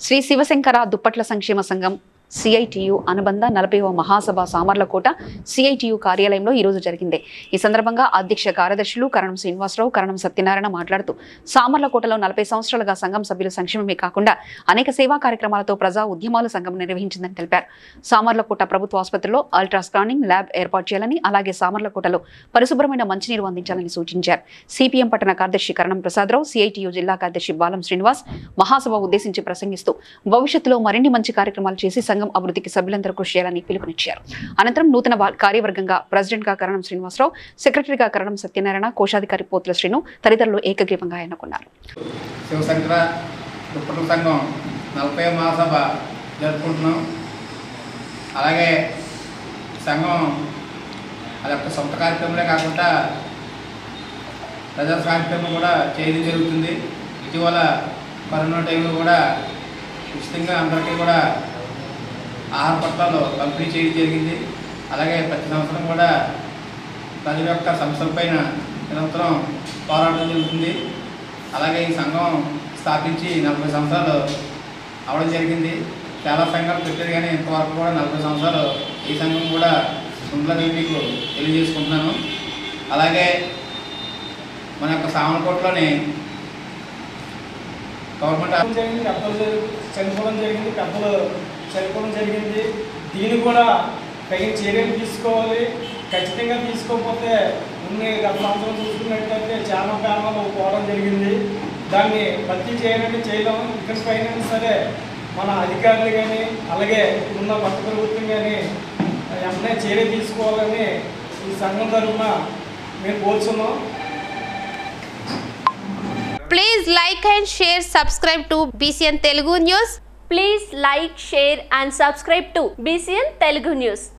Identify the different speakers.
Speaker 1: శ్రీ శివశంకర దుప్పట్ల సంక్షేమ సంఘం సిఐటియు అనుబంధ నలభైవ మహాసభ సామర్లకోట సిఐటియు కార్యాలయంలో ఈరోజు జరిగింది ఈ సందర్భంగా అధ్యక్ష కార్యదర్శులు కరణం శ్రీనివాసరావు కరణం సత్యనారాయణ మాట్లాడుతూ సామర్లకోటలో నలభై సంవత్సరాలుగా సంఘం సభ్యుల సంక్షేమమే కాకుండా అనేక సేవా కార్యక్రమాలతో ప్రజా ఉద్యమాలు సంఘం నిర్వహించిందని తెలిపారు సామర్లకోట ప్రభుత్వ ఆసుపత్రిలో అల్ట్రా స్కానింగ్ ల్యాబ్ ఏర్పాటు చేయాలని అలాగే సామర్లకోటలో పరిశుభ్రమైన మంచినీరు అందించాలని సూచించారు సిపిఎం పట్టణ కార్యదర్శి కరణం ప్రసాదరావు సిఐటియు జిల్లా కార్యదర్శి బాలం శ్రీనివాస్ మహాసభ ఉద్దేశించి ప్రసంగిస్తూ భవిష్యత్తులో మరిన్ని మంచి కార్యక్రమాలు చేసి సంఘం అభివృద్ధికి సభ్యులందరూ కృషి చేయాలని పిలుపునిచ్చారు అనంతరం నూతన వా- కార్యవర్గంగా ప్రెసిడెంట్ గా కరణం శ్రీనివాసరావు సెక్రటరీగా కరణం సత్యనారాయణ కోశాధికారి పోతుల శ్రీను తదితరులు ఏకగ్రీవంగా ఎన్నుకున్నారు
Speaker 2: శివశంకర దుప్పట్ల సంఘం నలభై మహాసభ జరుపుకుంటున్నాం అలాగే సంఘం అది ఒక సొంత కార్యక్రమమే కాకుండా ప్రజా కార్యక్రమం కూడా చేయడం జరుగుతుంది ఇటీవల కరోనా టైంలో కూడా ఉచితంగా అందరికీ కూడా ఆహార పట్టాలు పంపిణీ చేయడం జరిగింది అలాగే ప్రతి సంవత్సరం కూడా ప్రజల యొక్క సమస్యలపైన నిరంతరం పోరాటం జరుగుతుంది అలాగే ఈ సంఘం స్థాపించి నలభై సంవత్సరాలు అవడం జరిగింది చాలా సంఘాలు పెట్టారు కానీ ఇంతవరకు కూడా నలభై సంవత్సరాలు ఈ సంఘం కూడా ఉందని మీకు తెలియజేసుకుంటున్నాను అలాగే మన యొక్క సామలకోటలోని గవర్నమెంట్
Speaker 3: చనిపోవడం జరిగింది పెద్దలు జరి- చనిపోవడం జరిగింది పెద్దలు చనిపోవడం జరిగింది దీన్ని కూడా తగిన చర్యలు తీసుకోవాలి ఖచ్చితంగా తీసుకోకపోతే ఉన్న గత సంవత్సరం చూసుకున్నట్టయితే చాలా ప్రాణాలు పోవడం జరిగింది దాన్ని భర్తీ చేయాలంటే చేయలేం ఇక్కడ పైన సరే మన అధికారులు కానీ అలాగే ఉన్న కొత్త ప్రభుత్వం కానీ వెంటనే చర్య తీసుకోవాలని ఈ సంఘం తరఫున మేము కోరుచున్నాం
Speaker 4: Please like and share, subscribe to BCN Telugu News.
Speaker 5: Please like, share and subscribe to BCN Telugu News.